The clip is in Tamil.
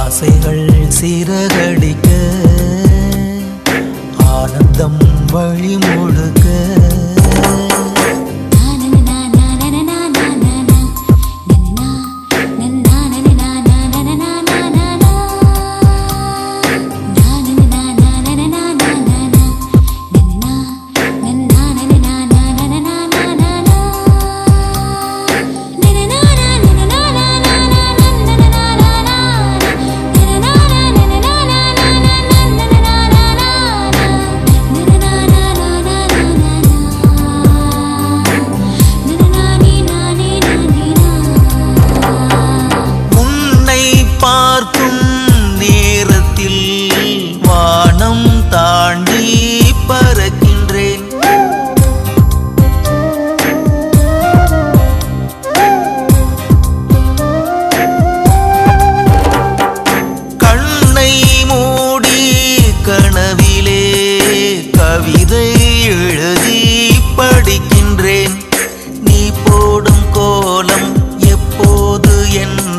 ஆசைகள் சிறகடிக்க ஆனந்தம் வழி முழுக்க உன்னை பார்க்கும் நேரத்தில் வானம் தாண்டி பறக்கின்றேன் கண்ணை மூடி கனவிலே கவிதை எழுதி படிக்கின்றேன் நீ போடும் கோலம் எப்போது என்